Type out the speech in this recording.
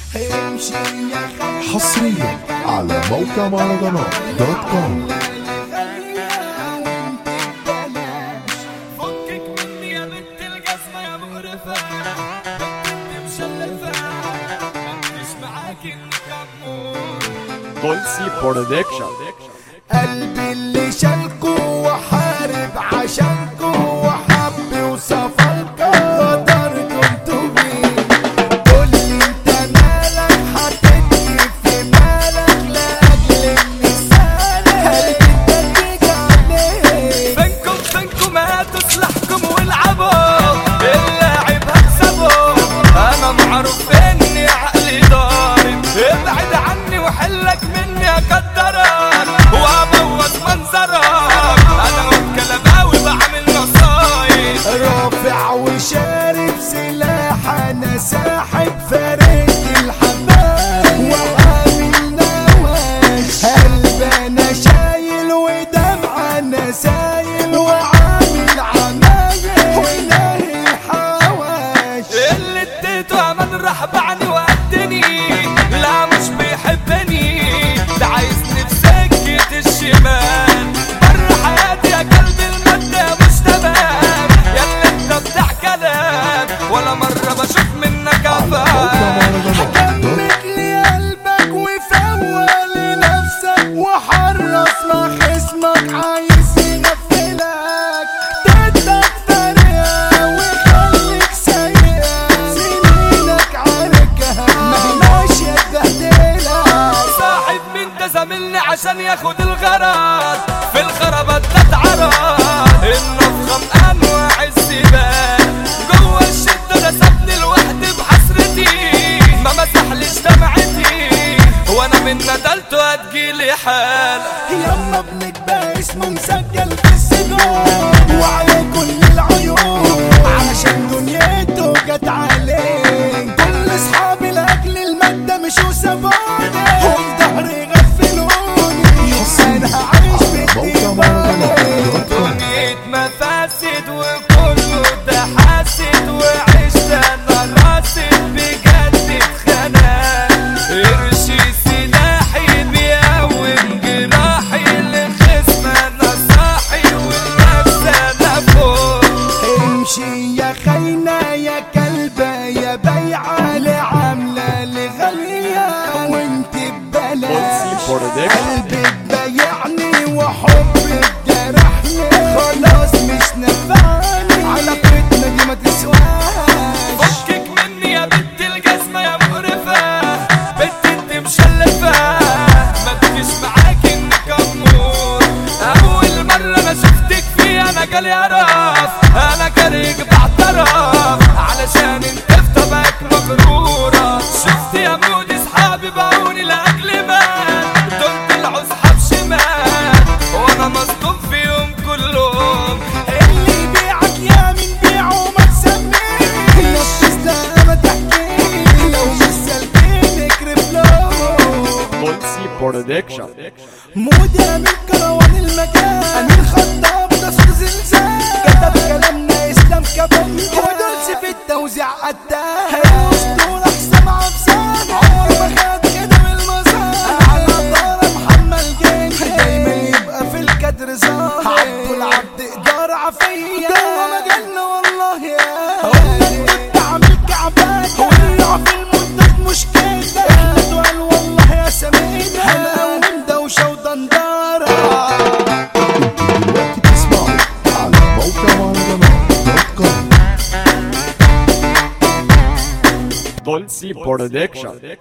امشي يا خلي حصريا على موقع مهرجانات دوت كوم فكك مني يا بنت القسمة يا مقرفة بنت مشلفة مش معاك انك امور دولسي برودكشن قلبي اللي شالكو وحارب عشانكو وحب وسفركو قدركم تبين قولي انت مالك حطيتني في مالك لاجل النسالك قلبي تديك عليه فينكم فينكم هاتوا سلاحكم والعبوا اللاعب هكسبه انا معروف اني عقلي ضارب ابعد عني وحلك مني اقدرك وابوظ منظرك انا والكلباوي بعمل نصايب رافع وشارب سلاح انا ساحب فريق الحباب وعامل نواش قلب انا شايل ودمع انا سايل وعامل عمايل والهي حواش اللي اديته امان راح بعني وقدني لا مش بيحبني ده عايزني في سكة الشمال بره حياتي يا قلب المادة مش تمام يا اللي انت بتاع كلام ولا مرة بشوف منك افعال حكمك لي قلبك وفوق لنفسك وحرص مع خصمك عايز يغفلك تدك فرقة وخليك سيئة سنينك عاركها ماشية تبهدلك صاحب من ده زميلني عشان ياخد الغرض في الخرابات ده اتعرض النفخة انواع السبال جوه الشدة ده سابني لوحدي بحسرتي ما مسحليش دمعتي وانا من ندلته هتجيلي حال يلا ابنك بقى اسمه مسجل في السجون وعلى كل العيون علشان دنيته جت عليه كل اصحابي لاجل المادة مش وسابوني وفي ظهري غفلوني انا هعيش موقع مهرجانات بالديواني دوت كوم دنيا مفاسد وكله ده حاسد وعشت انا راسد بجد اتخنق قرشي سلاحي بيقوم جراحي لخصم انا صاحي والنفس انا فوق امشي يا خاينة يا كلبة يا بيعة لعاملة لغالية وانت ببلاش دولسي برودكشن قلبك بايعني وحبك جرحني خلاص مش نفعني علاقتنا دي ما تسواش فكك مني يا بنت الجزمة يا مقرفة بنت انت مشلفة ما تجيش معاك انك امور اول مرة انا شفتك فيها انا جالي قرف انا جاريك بعترف علشان انت في طبعك مغرورة شفت يا مودي صحابي باعوني لاجل مال دول طلعوا صحاب شمال وانا مصدوم فيهم كلهم اللي يبيعك يا من بيعه ما تسميه نفس لا ما تحكيه لو مش سالكين اكرف له دولسي برودكشن مودة من كروان المجال أمين خطاب ده صوت زلزال كتب كلامنا إسلام كبن ودولس في التوزيع قدام الأسطورة حسام عبسان عمر ما خد كده من المزار على طارة محمد جن دايما يبقى في الكدر ظاهر عبد العبد إدارة عافية جوه مجالنا والله يا قلنا كنت عامل كعبات ونقع في المنتج مشكلة احنا دول والله يا سمينة هنقوم دوشة ودندارة دلوقتي تسمعوا على موقع مهرجانات دوت كوم دولسي برودكشن